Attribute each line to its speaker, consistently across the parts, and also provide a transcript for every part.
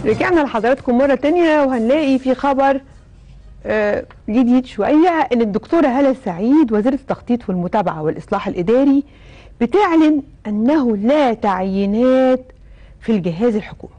Speaker 1: رجعنا لحضراتكم مرة تانية وهنلاقي في خبر آه، جديد شوية ان الدكتورة هالة السعيد وزيرة التخطيط والمتابعة والإصلاح الإداري بتعلن أنه لا تعيينات في الجهاز الحكومي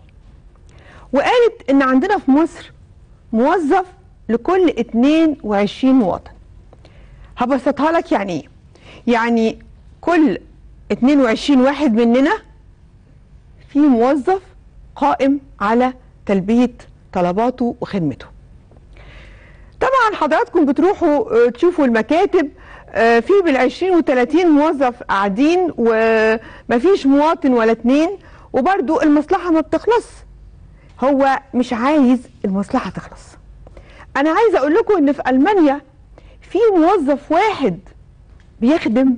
Speaker 1: وقالت ان عندنا في مصر موظف لكل 22 مواطن هبسطها لك يعني ايه يعني كل 22 واحد مننا في موظف قائم على تلبية طلباته وخدمته طبعا حضراتكم بتروحوا آه، تشوفوا المكاتب آه، في بالعشرين وثلاثين موظف قاعدين ومفيش مواطن ولا اتنين وبرضو المصلحة ما بتخلص هو مش عايز المصلحة تخلص انا عايزة اقول لكم ان في المانيا في موظف واحد بيخدم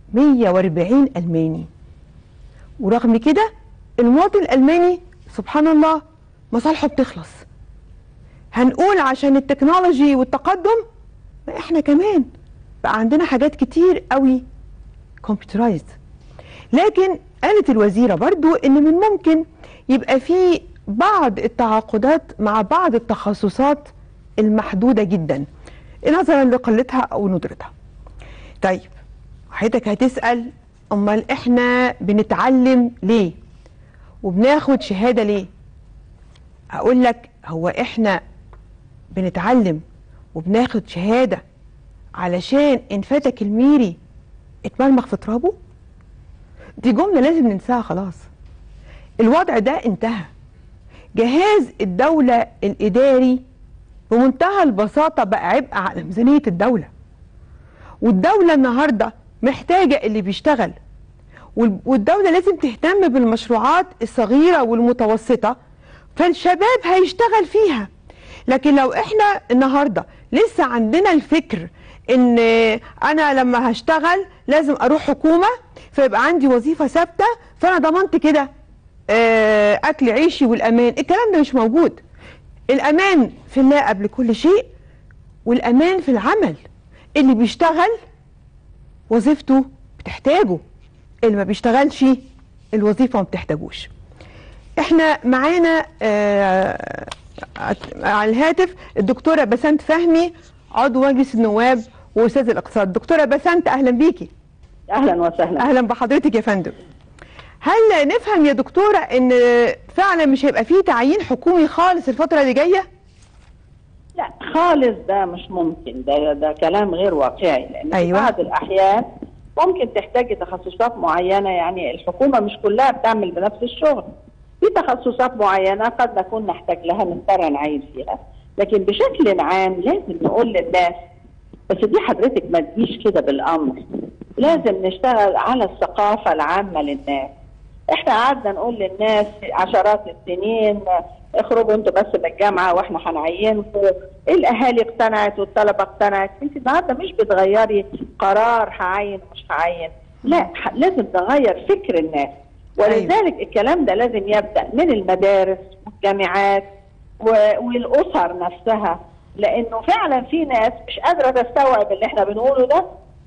Speaker 1: 140 الماني ورغم كده المواطن الالماني سبحان الله مصالحه بتخلص هنقول عشان التكنولوجي والتقدم ما احنا كمان بقى عندنا حاجات كتير قوي كمبيوترايزد لكن قالت الوزيرة برضو ان من ممكن يبقى في بعض التعاقدات مع بعض التخصصات المحدودة جدا نظرا لقلتها او ندرتها طيب حضرتك هتسأل امال احنا بنتعلم ليه وبناخد شهادة ليه هقول لك هو احنا بنتعلم وبناخد شهادة علشان ان فاتك الميري اتمرمخ في ترابه دي جملة لازم ننساها خلاص الوضع ده انتهى جهاز الدولة الإداري بمنتهى البساطة بقى عبء على ميزانية الدولة والدولة النهاردة محتاجة اللي بيشتغل وال- والدولة لازم تهتم بالمشروعات الصغيرة والمتوسطة فالشباب هيشتغل فيها لكن لو احنا النهاردة لسه عندنا الفكر ان انا لما هشتغل لازم اروح حكومة فيبقى عندي وظيفة ثابتة فانا ضمنت كده آه، اكل عيشي والامان الكلام ده مش موجود الامان في الله قبل كل شيء والامان في العمل اللي بيشتغل وظيفته بتحتاجه اللي ما بيشتغلش الوظيفه ما بتحتاجوش احنا معانا آه على الهاتف الدكتوره بسنت فهمي عضو مجلس النواب واستاذ الاقتصاد دكتوره بسنت اهلا بيكي
Speaker 2: اهلا وسهلا
Speaker 1: اهلا بحضرتك يا فندم هل نفهم يا دكتوره ان فعلا مش هيبقى فيه تعيين حكومي خالص الفتره اللي جايه
Speaker 2: لا خالص ده مش ممكن ده ده كلام غير واقعي لان
Speaker 1: أيوة.
Speaker 2: في بعض الاحيان ممكن تحتاجي تخصصات معينه يعني الحكومه مش كلها بتعمل بنفس الشغل في تخصصات معينه قد نكون نحتاج لها نضطر نعين فيها لكن بشكل عام لازم نقول للناس بس دي حضرتك ما تجيش كده بالامر لازم نشتغل على الثقافه العامه للناس احنا قعدنا نقول للناس عشرات السنين اخرجوا انتوا بس من الجامعه واحنا هنعينكم الاهالي اقتنعت والطلبه اقتنعت انت النهارده مش بتغيري قرار هعين ومش هعين لا ح- لازم نغير فكر الناس ولذلك الكلام ده لازم يبدا من المدارس والجامعات و- والاسر نفسها لانه فعلا في ناس مش قادره تستوعب اللي احنا بنقوله ده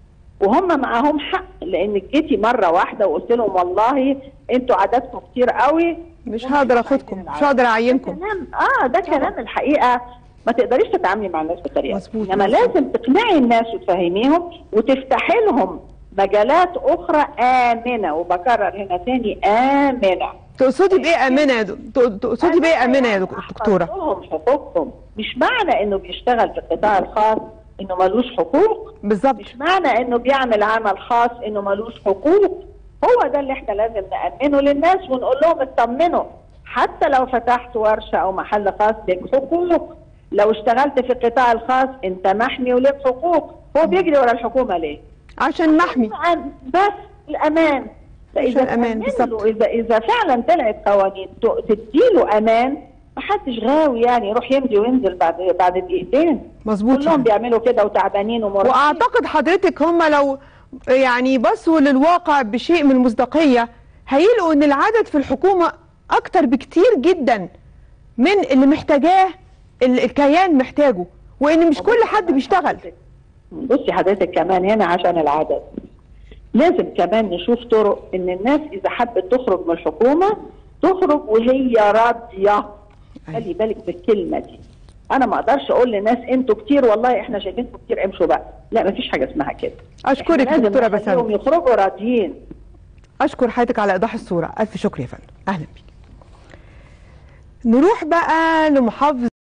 Speaker 2: وهم معاهم حق لان جيتي مره واحده وقلت لهم والله انتوا عددكم كتير قوي
Speaker 1: مش
Speaker 2: وما
Speaker 1: هقدر
Speaker 2: عايزين
Speaker 1: اخدكم مش
Speaker 2: العدد.
Speaker 1: هقدر
Speaker 2: ده
Speaker 1: اعينكم
Speaker 2: كلام اه ده كلام الحقيقه ما تقدريش تتعاملي مع الناس بطريقه
Speaker 1: مظبوط،
Speaker 2: انما
Speaker 1: مظبوط.
Speaker 2: لازم تقنعي الناس وتفهميهم وتفتحي لهم مجالات اخرى امنه وبكرر هنا تاني امنه
Speaker 1: تقصدي بايه امنه يا دك- تقصدي بايه امنه يا دك- دكتوره
Speaker 2: لهم حقوقهم مش معنى انه بيشتغل في القطاع الخاص انه ملوش حقوق
Speaker 1: بالظبط
Speaker 2: مش معنى انه بيعمل عمل خاص انه ملوش حقوق هو ده اللي احنا لازم نأمنه للناس ونقول لهم اطمنوا حتى لو فتحت ورشة او محل خاص لك حقوق لو اشتغلت في القطاع الخاص انت محمي ولك حقوق هو بيجري ورا الحكومة ليه
Speaker 1: عشان نحمي
Speaker 2: عن- بس الامان فاذا
Speaker 1: الأمان،
Speaker 2: تأمن
Speaker 1: بالظبط.
Speaker 2: له اذا اذا فعلا طلعت قوانين ت- تديله امان ما حدش غاوي يعني يروح يمضي وينزل بعد بعد دقيقتين
Speaker 1: مظبوط
Speaker 2: كلهم
Speaker 1: يعني.
Speaker 2: بيعملوا كده وتعبانين ومرهقين
Speaker 1: واعتقد حضرتك هم لو يعني بصوا للواقع بشيء من المصداقيه هيلقوا ان العدد في الحكومه اكتر بكتير جدا من اللي محتاجاه ال- الكيان محتاجه وان مش كل حد بيشتغل
Speaker 2: بصي حضرتك كمان هنا عشان العدد لازم كمان نشوف طرق ان الناس اذا حبت تخرج من الحكومه تخرج وهي راضيه
Speaker 1: أيوة.
Speaker 2: خلي بالك بالكلمه دي انا ما اقدرش اقول للناس انتوا كتير والله احنا شايفينكم كتير امشوا بقى لا مفيش حاجه اسمها كده
Speaker 1: اشكرك
Speaker 2: إحنا لازم
Speaker 1: دكتوره
Speaker 2: نخليهم
Speaker 1: بسام
Speaker 2: يخرجوا راضيين
Speaker 1: اشكر حضرتك على ايضاح الصوره الف شكر يا فندم اهلا بيك نروح بقى لمحافظ